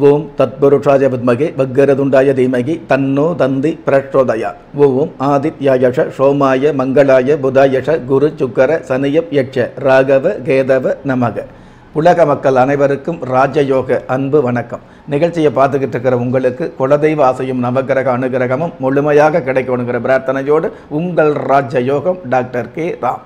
ஓம் தத்புருஷாய வித்மகே வக்கரதுண்டாய தீமகி தன்னோ தந்தி பிரச்சோதயா ஓம் ஆதித்யாயஷ சோமாய மங்களாய புதாயஷ குரு சுக்கர சனியப் யட்ச ராகவ கேதவ நமக உலக மக்கள் அனைவருக்கும் ராஜயோக அன்பு வணக்கம் நிகழ்ச்சியை பார்த்துக்கிட்டு இருக்கிற உங்களுக்கு குலதெய்வ ஆசையும் நவகிரக அனுகிரகமும் முழுமையாக கிடைக்கணுங்கிற பிரார்த்தனையோடு உங்கள் ராஜயோகம் டாக்டர் கே ராம்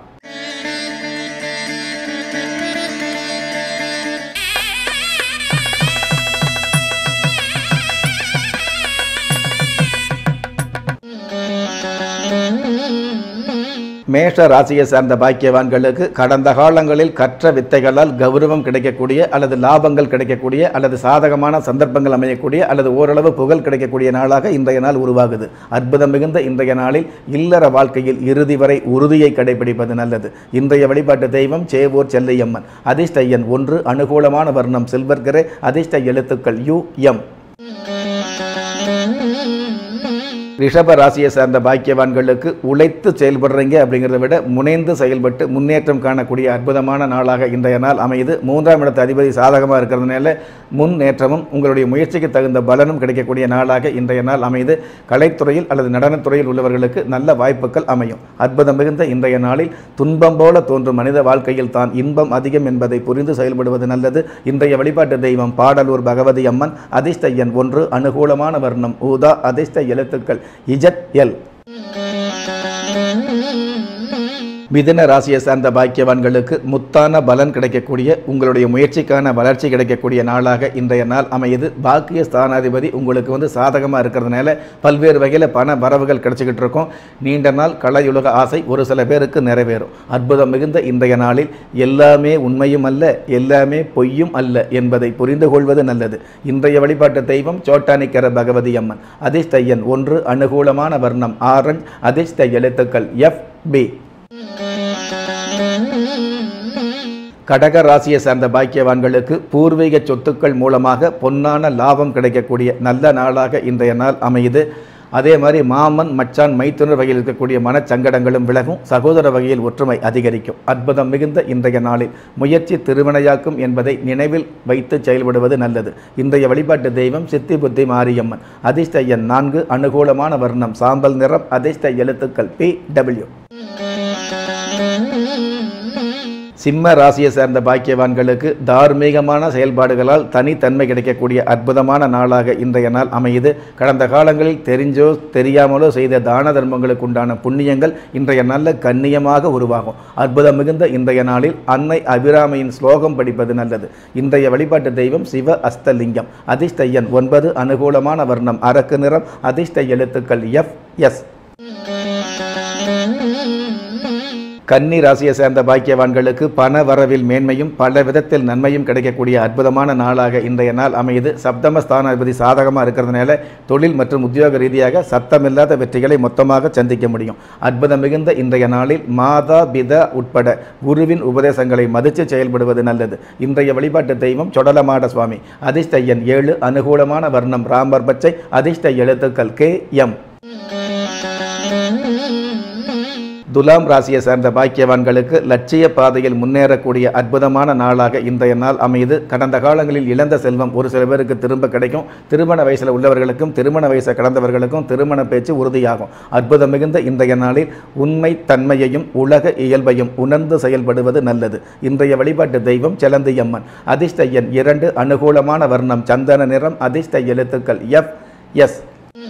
மேஷ ராசியை சார்ந்த பாக்கியவான்களுக்கு கடந்த காலங்களில் கற்ற வித்தைகளால் கௌரவம் கிடைக்கக்கூடிய அல்லது லாபங்கள் கிடைக்கக்கூடிய அல்லது சாதகமான சந்தர்ப்பங்கள் அமையக்கூடிய அல்லது ஓரளவு புகழ் கிடைக்கக்கூடிய நாளாக இன்றைய நாள் உருவாகுது அற்புதம் மிகுந்த இன்றைய நாளில் இல்லற வாழ்க்கையில் இறுதி வரை உறுதியை கடைபிடிப்பது நல்லது இன்றைய வழிபாட்டு தெய்வம் சேவூர் செல்லையம்மன் அதிர்ஷ்ட எண் ஒன்று அனுகூலமான வர்ணம் சில்வர் கிரே அதிர்ஷ்ட எழுத்துக்கள் யு எம் ரிஷப ராசியை சார்ந்த பாக்கியவான்களுக்கு உழைத்து செயல்படுறீங்க அப்படிங்கிறத விட முனைந்து செயல்பட்டு முன்னேற்றம் காணக்கூடிய அற்புதமான நாளாக இன்றைய நாள் அமையுது மூன்றாம் இடத்து அதிபதி சாதகமாக இருக்கிறதுனால முன்னேற்றமும் உங்களுடைய முயற்சிக்கு தகுந்த பலனும் கிடைக்கக்கூடிய நாளாக இன்றைய நாள் அமையுது கலைத்துறையில் அல்லது நடனத்துறையில் உள்ளவர்களுக்கு நல்ல வாய்ப்புகள் அமையும் அற்புதம் மிகுந்த இன்றைய நாளில் துன்பம் போல தோன்றும் மனித வாழ்க்கையில் தான் இன்பம் அதிகம் என்பதை புரிந்து செயல்படுவது நல்லது இன்றைய வழிபாட்டு தெய்வம் பாடலூர் பகவதி அம்மன் அதிர்ஷ்ட எண் ஒன்று அனுகூலமான வர்ணம் ஊதா அதிர்ஷ்ட எழுத்துக்கள் இஜட் எல் மிதுன ராசியை சார்ந்த பாக்கியவான்களுக்கு முத்தான பலன் கிடைக்கக்கூடிய உங்களுடைய முயற்சிக்கான வளர்ச்சி கிடைக்கக்கூடிய நாளாக இன்றைய நாள் அமையுது பாக்கிய ஸ்தானாதிபதி உங்களுக்கு வந்து சாதகமாக இருக்கிறதுனால பல்வேறு வகையில் பண வரவுகள் கிடைச்சிக்கிட்டு இருக்கும் நீண்ட நாள் கலையுலக ஆசை ஒரு சில பேருக்கு நிறைவேறும் அற்புதம் மிகுந்த இன்றைய நாளில் எல்லாமே உண்மையும் அல்ல எல்லாமே பொய்யும் அல்ல என்பதை புரிந்து கொள்வது நல்லது இன்றைய வழிபாட்டு தெய்வம் சோட்டானிக்கர பகவதி அம்மன் அதிர்ஷ்ட எண் ஒன்று அனுகூலமான வர்ணம் ஆரஞ்ச் அதிர்ஷ்ட எழுத்துக்கள் எஃப் பி கடக ராசியை சார்ந்த பாக்கியவான்களுக்கு பூர்வீக சொத்துக்கள் மூலமாக பொன்னான லாபம் கிடைக்கக்கூடிய நல்ல நாளாக இன்றைய நாள் அமையுது அதே மாதிரி மாமன் மச்சான் மைத்துனர் வகையில் இருக்கக்கூடிய மனச்சங்கடங்களும் விலகும் சகோதர வகையில் ஒற்றுமை அதிகரிக்கும் அற்புதம் மிகுந்த இன்றைய நாளில் முயற்சி திருவினையாக்கும் என்பதை நினைவில் வைத்து செயல்படுவது நல்லது இன்றைய வழிபாட்டு தெய்வம் சித்தி புத்தி மாரியம்மன் அதிர்ஷ்ட எண் நான்கு அனுகூலமான வர்ணம் சாம்பல் நிறம் அதிர்ஷ்ட எழுத்துக்கள் பி டபிள்யூ சிம்ம ராசியை சேர்ந்த பாக்கியவான்களுக்கு தார்மீகமான செயல்பாடுகளால் தனித்தன்மை கிடைக்கக்கூடிய அற்புதமான நாளாக இன்றைய நாள் அமையுது கடந்த காலங்களில் தெரிஞ்சோ தெரியாமலோ செய்த தான தர்மங்களுக்கு உண்டான புண்ணியங்கள் இன்றைய நல்ல கண்ணியமாக உருவாகும் அற்புதம் மிகுந்த இன்றைய நாளில் அன்னை அபிராமையின் ஸ்லோகம் படிப்பது நல்லது இன்றைய வழிபாட்டு தெய்வம் சிவ அஸ்தலிங்கம் அதிர்ஷ்ட எண் ஒன்பது அனுகூலமான வர்ணம் அரக்கு நிறம் அதிர்ஷ்ட எழுத்துக்கள் எஃப் எஸ் கன்னி ராசியை சேர்ந்த பாக்கியவான்களுக்கு பண வரவில் மேன்மையும் பல விதத்தில் நன்மையும் கிடைக்கக்கூடிய அற்புதமான நாளாக இன்றைய நாள் அமையுது சப்தம ஸ்தானாதிபதி சாதகமாக இருக்கிறதுனால தொழில் மற்றும் உத்தியோக ரீதியாக சத்தமில்லாத வெற்றிகளை மொத்தமாக சந்திக்க முடியும் அற்புதம் மிகுந்த இன்றைய நாளில் மாதா பிதா உட்பட குருவின் உபதேசங்களை மதித்து செயல்படுவது நல்லது இன்றைய வழிபாட்டு தெய்வம் சொடலமாட சுவாமி அதிர்ஷ்ட எண் ஏழு அனுகூலமான வர்ணம் ராம்பர் பச்சை அதிர்ஷ்ட எழுத்துக்கள் கே எம் துலாம் ராசியை சார்ந்த பாக்கியவான்களுக்கு லட்சிய பாதையில் முன்னேறக்கூடிய அற்புதமான நாளாக இன்றைய நாள் அமையுது கடந்த காலங்களில் இழந்த செல்வம் ஒரு சில பேருக்கு திரும்ப கிடைக்கும் திருமண வயசில் உள்ளவர்களுக்கும் திருமண வயசை கடந்தவர்களுக்கும் திருமண பேச்சு உறுதியாகும் அற்புதம் மிகுந்த இன்றைய நாளில் உண்மை தன்மையையும் உலக இயல்பையும் உணர்ந்து செயல்படுவது நல்லது இன்றைய வழிபாட்டு தெய்வம் செலந்தியம்மன் அதிர்ஷ்ட எண் இரண்டு அனுகூலமான வர்ணம் சந்தன நிறம் அதிர்ஷ்ட எழுத்துக்கள் எஃப் எஸ்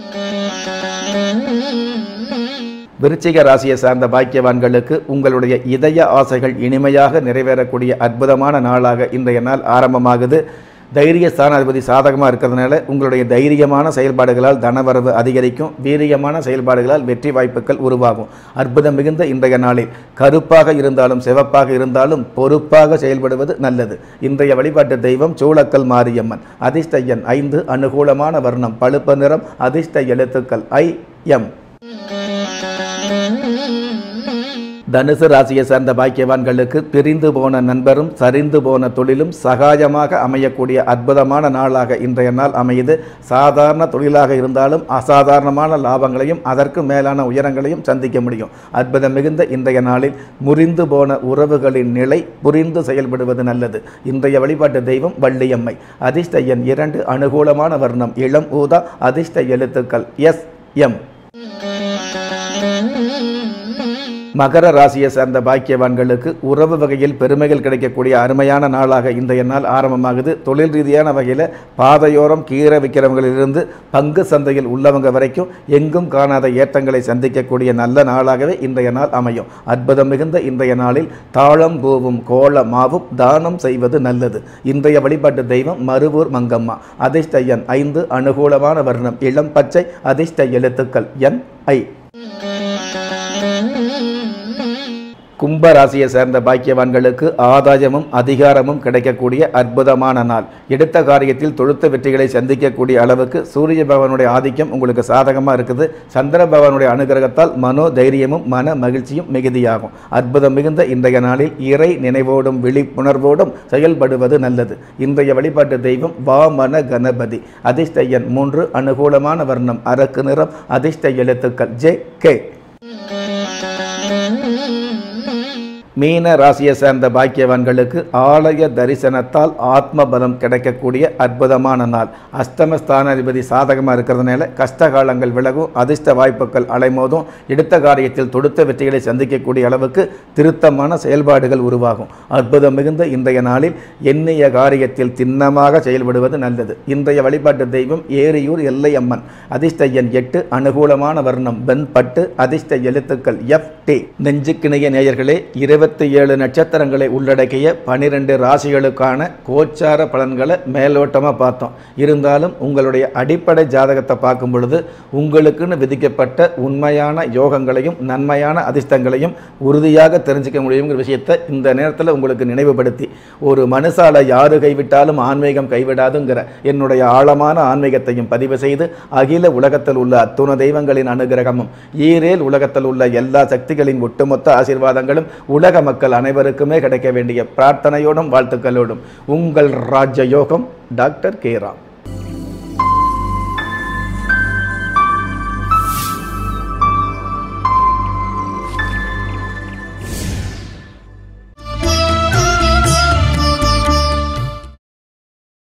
விருச்சிக ராசியை சார்ந்த பாக்கியவான்களுக்கு உங்களுடைய இதய ஆசைகள் இனிமையாக நிறைவேறக்கூடிய அற்புதமான நாளாக இன்றைய நாள் ஆரம்பமாகுது தைரிய ஸ்தானாதிபதி சாதகமாக இருக்கிறதுனால உங்களுடைய தைரியமான செயல்பாடுகளால் தனவரவு அதிகரிக்கும் வீரியமான செயல்பாடுகளால் வெற்றி வாய்ப்புகள் உருவாகும் அற்புதம் மிகுந்த இன்றைய நாளில் கருப்பாக இருந்தாலும் சிவப்பாக இருந்தாலும் பொறுப்பாக செயல்படுவது நல்லது இன்றைய வழிபாட்டு தெய்வம் சூளக்கல் மாரியம்மன் அதிர்ஷ்ட எண் ஐந்து அனுகூலமான வர்ணம் பழுப்பு நிறம் அதிர்ஷ்ட எழுத்துக்கள் ஐ எம் தனுசு ராசியை சார்ந்த பாக்கியவான்களுக்கு பிரிந்து போன நண்பரும் சரிந்து போன தொழிலும் சகாயமாக அமையக்கூடிய அற்புதமான நாளாக இன்றைய நாள் அமையுது சாதாரண தொழிலாக இருந்தாலும் அசாதாரணமான லாபங்களையும் அதற்கு மேலான உயரங்களையும் சந்திக்க முடியும் அற்புதம் மிகுந்த இன்றைய நாளில் முறிந்து போன உறவுகளின் நிலை புரிந்து செயல்படுவது நல்லது இன்றைய வழிபாட்டு தெய்வம் வள்ளியம்மை அதிர்ஷ்ட எண் இரண்டு அனுகூலமான வர்ணம் இளம் ஊதா அதிர்ஷ்ட எழுத்துக்கள் எஸ் எம் மகர ராசியை சார்ந்த பாக்கியவான்களுக்கு உறவு வகையில் பெருமைகள் கிடைக்கக்கூடிய அருமையான நாளாக இன்றைய நாள் ஆரம்பமாகுது தொழில் ரீதியான வகையில் பாதையோரம் கீரை விற்கிறவங்களிலிருந்து பங்கு சந்தையில் உள்ளவங்க வரைக்கும் எங்கும் காணாத ஏற்றங்களை சந்திக்கக்கூடிய நல்ல நாளாகவே இன்றைய நாள் அமையும் அற்புதம் மிகுந்த இன்றைய நாளில் தாளம் பூவும் கோல மாவும் தானம் செய்வது நல்லது இன்றைய வழிபாட்டு தெய்வம் மருவூர் மங்கம்மா அதிர்ஷ்ட எண் ஐந்து அனுகூலமான வர்ணம் இளம் பச்சை அதிர்ஷ்ட எழுத்துக்கள் என் ஐ கும்ப ராசியை சேர்ந்த பாக்கியவான்களுக்கு ஆதாயமும் அதிகாரமும் கிடைக்கக்கூடிய அற்புதமான நாள் எடுத்த காரியத்தில் தொழுத்த வெற்றிகளை சந்திக்கக்கூடிய அளவுக்கு சூரிய பகவானுடைய ஆதிக்கம் உங்களுக்கு சாதகமாக இருக்குது சந்திர பகவானுடைய அனுகிரகத்தால் மனோ தைரியமும் மன மகிழ்ச்சியும் மிகுதியாகும் அற்புதம் மிகுந்த இன்றைய நாளில் இறை நினைவோடும் விழிப்புணர்வோடும் செயல்படுவது நல்லது இன்றைய வழிபாட்டு தெய்வம் வாமன கணபதி அதிர்ஷ்ட எண் மூன்று அனுகூலமான வர்ணம் அரக்கு நிறம் அதிர்ஷ்ட எழுத்துக்கள் ஜே கே மீன ராசியை சேர்ந்த பாக்கியவான்களுக்கு ஆலய தரிசனத்தால் ஆத்ம பலம் கிடைக்கக்கூடிய அற்புதமான நாள் அஷ்டமஸ்தானாதிபதி சாதகமாக இருக்கிறதுனால கஷ்ட காலங்கள் விலகும் அதிர்ஷ்ட வாய்ப்புகள் அலைமோதும் எடுத்த காரியத்தில் தொடுத்த வெற்றிகளை சந்திக்கக்கூடிய அளவுக்கு திருத்தமான செயல்பாடுகள் உருவாகும் அற்புதம் மிகுந்த இன்றைய நாளில் எண்ணிய காரியத்தில் திண்ணமாக செயல்படுவது நல்லது இன்றைய வழிபாட்டு தெய்வம் ஏரியூர் எல்லையம்மன் அதிர்ஷ்ட எண் எட்டு அனுகூலமான வர்ணம் பெண் பட்டு அதிர்ஷ்ட எழுத்துக்கள் எஃப் டி நெஞ்சுக்கிணைய நேயர்களே இருபத்தி ஏழு நட்சத்திரங்களை உள்ளடக்கிய பனிரெண்டு ராசிகளுக்கான கோச்சார பலன்களை மேலோட்டமாக பார்த்தோம் இருந்தாலும் உங்களுடைய அடிப்படை ஜாதகத்தை பார்க்கும் பொழுது உங்களுக்குன்னு விதிக்கப்பட்ட உண்மையான யோகங்களையும் நன்மையான அதிர்ஷ்டங்களையும் உறுதியாக தெரிஞ்சுக்க முடியுங்கிற விஷயத்தை இந்த நேரத்தில் உங்களுக்கு நினைவுபடுத்தி ஒரு மனுஷால யாரு கைவிட்டாலும் ஆன்மீகம் கைவிடாதுங்கிற என்னுடைய ஆழமான ஆன்மீகத்தையும் பதிவு செய்து அகில உலகத்தில் உள்ள அத்துண தெய்வங்களின் அனுகிரகமும் ஈரேல் உலகத்தில் உள்ள எல்லா சக்திகளின் ஒட்டுமொத்த ஆசீர்வாதங்களும் உலக மக்கள் அனைவருக்குமே கிடைக்க வேண்டிய பிரார்த்தனையோடும் வாழ்த்துக்களோடும் உங்கள் ராஜ யோகம் டாக்டர் கே ராம்